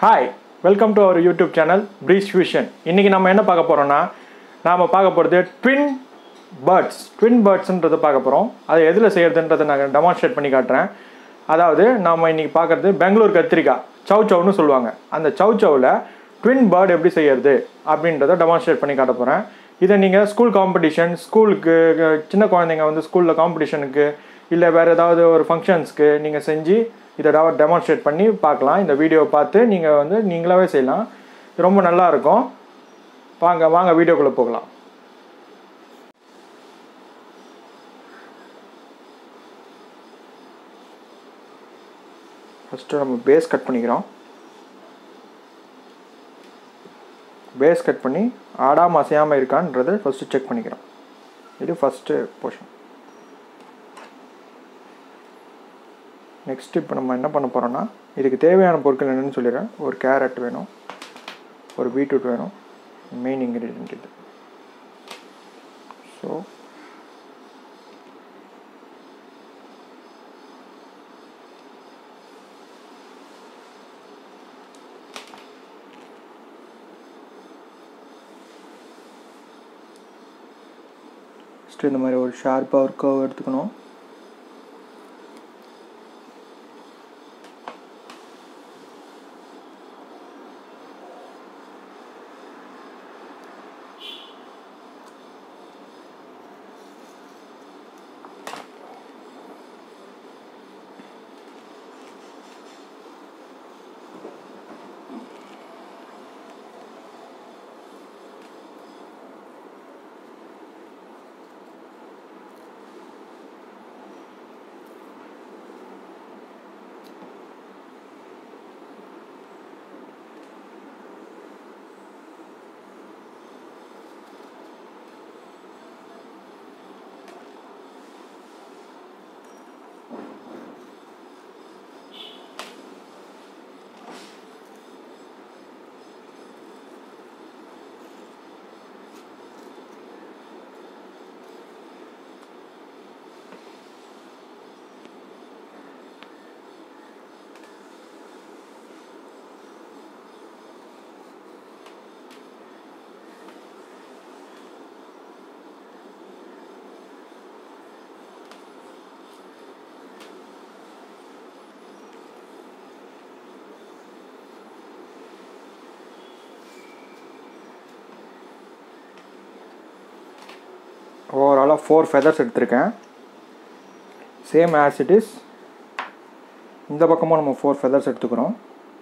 hi welcome to our YouTube channel breach fusion இன்றைக்கி நம்ம என்ன பார்க்க போகிறோன்னா நாம் பார்க்க போகிறது ட்வின் பேர்ட்ஸ் ட்வின் பேர்ட்ஸ்ன்றதை பார்க்க போகிறோம் அதை எதில் செய்யறதுன்றதை நான் டெமான்ஸ்ட்ரேட் பண்ணி காட்டுறேன் அதாவது நாம் இன்றைக்கி பார்க்குறது பெங்களூர் கத்திரிக்காய் சவ் சவ்னு சொல்லுவாங்க அந்த சவ் சவ்வில் ட்வின் பேர்ட் எப்படி செய்யறது அப்படின்றத டெமான்ஸ்ட்ரேட் பண்ணி காட்ட போகிறேன் இதை நீங்கள் ஸ்கூல் காம்படிஷன் ஸ்கூலுக்கு சின்ன குழந்தைங்க வந்து ஸ்கூலில் காம்படிஷனுக்கு இல்லை வேறு ஏதாவது ஒரு ஃபங்க்ஷன்ஸ்க்கு நீங்கள் செஞ்சு இதை டெமான்ஸ்ட்ரேட் பண்ணி பார்க்கலாம் இந்த வீடியோவை பார்த்து நீங்கள் வந்து நீங்களாவே செய்யலாம் இது ரொம்ப நல்லா இருக்கும் வாங்க வாங்க வீடியோக்குள்ளே போகலாம் ஃபஸ்ட்டு நம்ம பேஸ் கட் பண்ணிக்கிறோம் பேஸ் கட் பண்ணி ஆடாமல் அசையாமல் இருக்கான்றதை ஃபஸ்ட்டு செக் பண்ணிக்கிறோம் இது ஃபஸ்ட்டு போர்ஷன் நெக்ஸ்ட் இப்போ நம்ம என்ன பண்ண போகிறோம்னா இதுக்கு தேவையான பொருட்கள் என்னென்னு சொல்லிடுறேன் ஒரு கேரட் வேணும் ஒரு பீட்ரூட் வேணும் மெயின் இன்க்ரீடியன்ட் இது ஸோ ஃபஸ்ட்டு இந்த மாதிரி ஒரு ஷார்ப்பாக ஒரு கர்வ் எடுத்துக்கணும் ஓவராலாக ஃபோர் ஃபெதர்ஸ் எடுத்திருக்கேன் சேம் ஆஸ் இட் இஸ் இந்த பக்கமும் நம்ம ஃபோர் ஃபெதர்ஸ் எடுத்துக்கிறோம்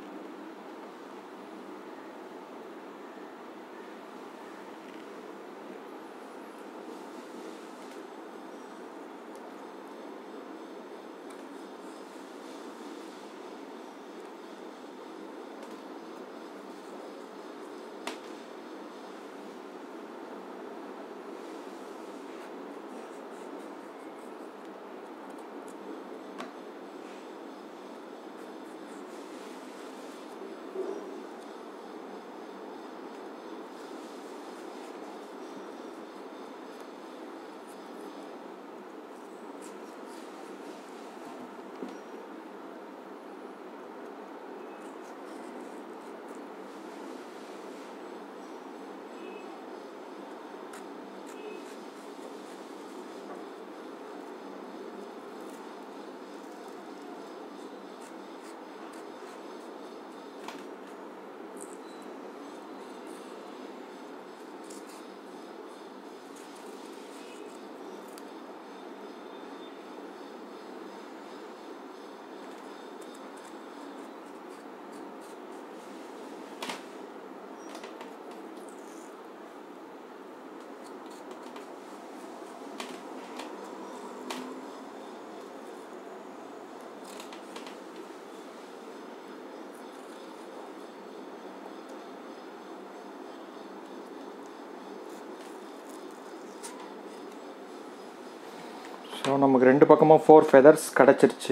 ஸோ நமக்கு ரெண்டு பக்கமும் ஃபோர் ஃபெதர்ஸ் கிடச்சிருச்சு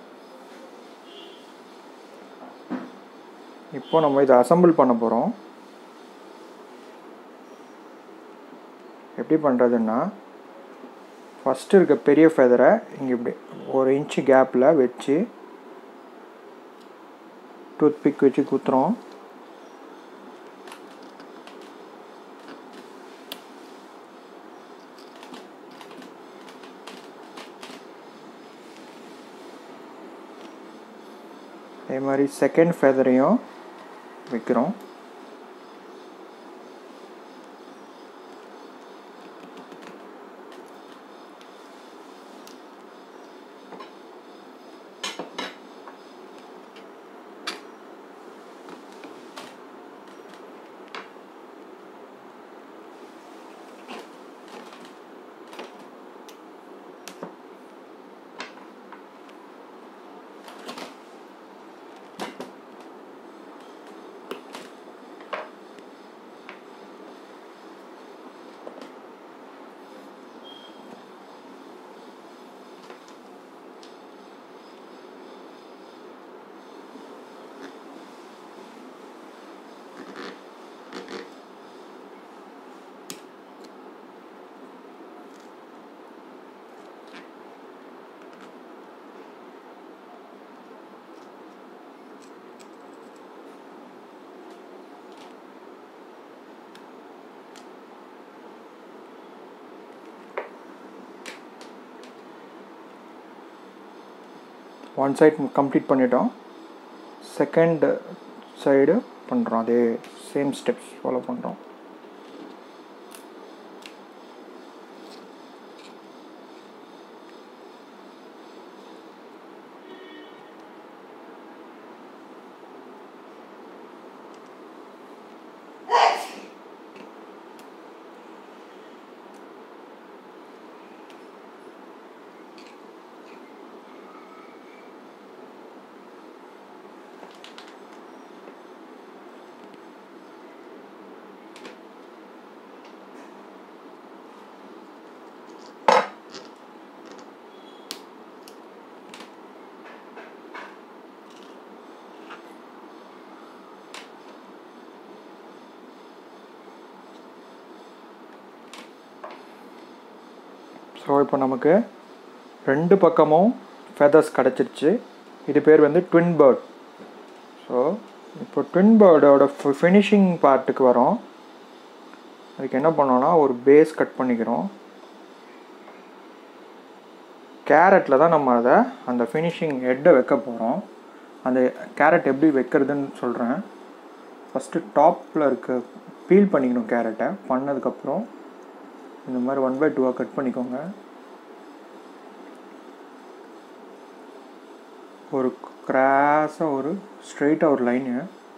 இப்போ நம்ம இதை அசம்பிள் பண்ண போகிறோம் எப்படி பண்ணுறதுன்னா ஃபஸ்ட்டு இருக்க பெரிய ஃபெதரை இங்கே இப்படி ஒரு இன்ச்சு கேப்பில் வச்சு டூத் பிக் வச்சு குத்துறோம் அதே மாதிரி செகண்ட் ஃபெதரையும் வைக்கிறோம் ஒன் சைட் கம்ப்ளீட் பண்ணிட்டோம் செகண்ட் சைடு பண்ணுறோம் அதே சேம் ஸ்டெப்ஸ் ஃபாலோ பண்ணுறோம் ஸோ இப்போ நமக்கு ரெண்டு பக்கமும் ஃபெதர்ஸ் கிடச்சிருச்சு இது பேர் வந்து ட்வின் பேர்ட் ஸோ இப்போ ட்வின் பேர்டோட ஃபினிஷிங் பார்ட்டுக்கு வரோம் அதுக்கு என்ன பண்ணோன்னா ஒரு பேஸ் கட் பண்ணிக்கிறோம் கேரட்டில் தான் நம்ம அதை அந்த ஃபினிஷிங் ஹெட்டை வைக்க போகிறோம் அந்த கேரட் எப்படி வைக்கிறதுன்னு சொல்கிறேன் ஃபஸ்ட்டு டாப்பில் இருக்க பீல் பண்ணிக்கணும் கேரட்டை பண்ணதுக்கப்புறம் இந்த மாதிரி ஒன் பை டூவாக கட் பண்ணிக்கோங்க ஒரு கிராஸாக ஒரு ஸ்ட்ரெயிட்டாக ஒரு லைனு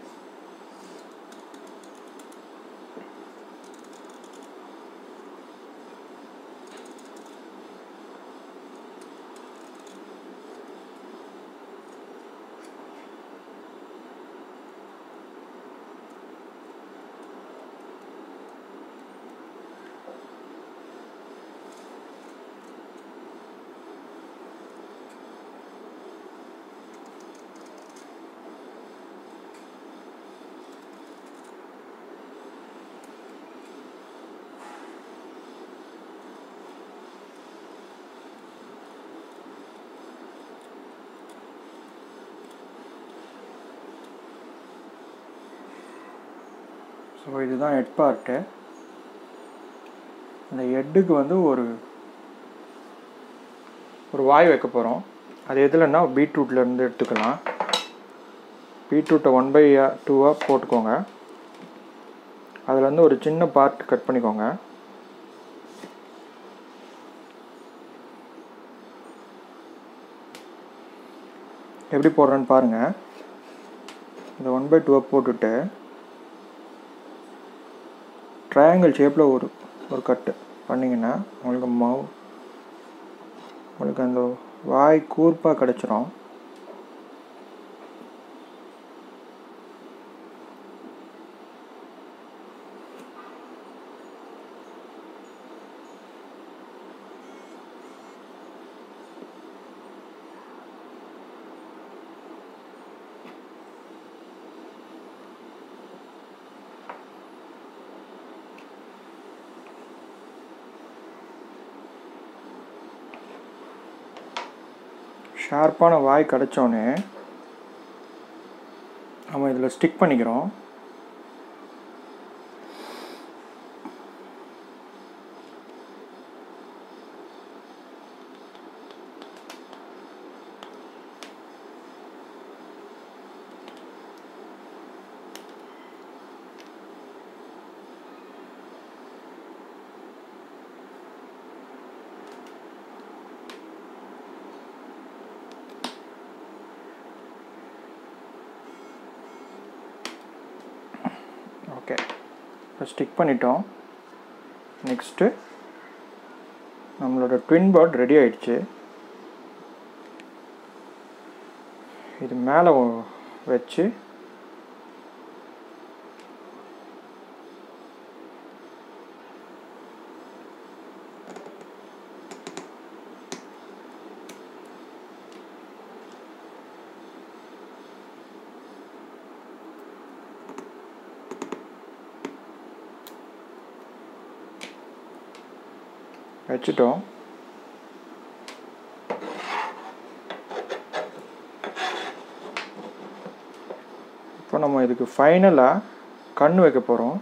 ஸோ இதுதான் ஹெட் பார்ட்டு அந்த ஹெட்டுக்கு வந்து ஒரு ஒரு வாய் வைக்க போகிறோம் அது எதுலன்னா பீட்ரூட்லேருந்து எடுத்துக்கலாம் பீட்ரூட்டை ஒன் பை டூவாக போட்டுக்கோங்க அதுலேருந்து ஒரு சின்ன பார்ட் கட் பண்ணிக்கோங்க எப்படி போடுறேன்னு பாருங்கள் இந்த ஒன் பை டூவை போட்டுட்டு ட்ரையாங்கிள் ஷேப்பில் ஒரு ஒரு கட்டு பண்ணிங்கன்னா உங்களுக்கு மாவு உங்களுக்கு அந்த வாய் கூர்ப்பாக கிடச்சிரும் ஷார்ப்பான வாய் கிடச்சோன்னே நம்ம இதில் ஸ்டிக் பண்ணிக்கிறோம் ஓகே இப்போ ஸ்டிக் பண்ணிட்டோம் நெக்ஸ்ட்டு நம்மளோட ட்வின் பேர்ட் ரெடி ஆயிடுச்சு இது மேலே வச்சு வச்சுட்டோம் இப்போ நம்ம இதுக்கு ஃபைனலாக கண் வைக்க போகிறோம்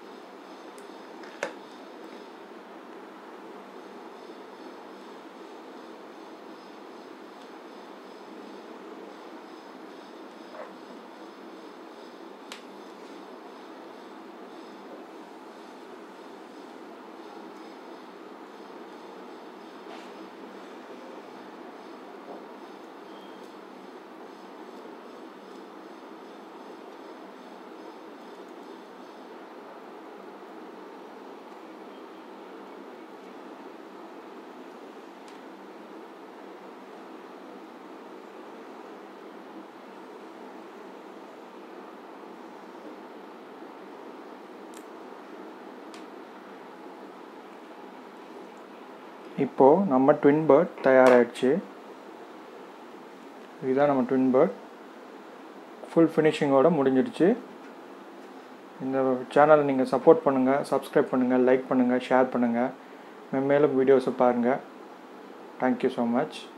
இப்போது நம்ம ட்வின் பேர்ட் தயாராகிடுச்சு இதுதான் நம்ம ட்வின் பேர்ட் ஃபுல் ஃபினிஷிங்கோடு முடிஞ்சிடுச்சு இந்த சேனலை நீங்கள் சப்போர்ட் பண்ணுங்கள் சப்ஸ்கிரைப் பண்ணுங்கள் லைக் பண்ணுங்கள் ஷேர் பண்ணுங்கள் மேலும் வீடியோஸை பாருங்கள் தேங்க்யூ ஸோ மச்